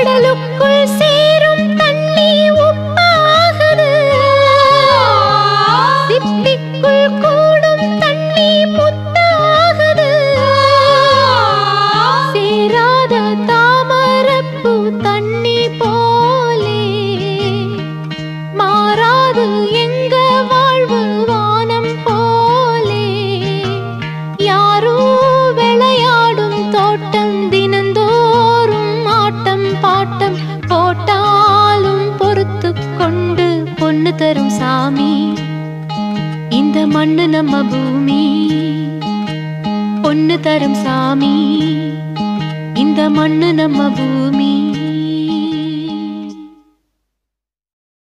கடலுக்குள் சேரும் தண்ணி உப்பாகுது சிப்பிக்குள் கூடும் தண்ணி முத்தாகுது சேராத தாமரப்பூ தண்ணி போலே மாறாது எங்க வாழ்வு வானம் போலே யாரோ விளையாடும் தோட்டம் தினந்தோறும் ஆட்டம் பாட்டம் போட்டாலும் பொறுத்து கொண்டு பொண்ணு தரும் சாமி இந்த மண்ணு நம்ம பூமி பொண்ணு தரும் சாமி இந்த மண்ணு நம்ம பூமி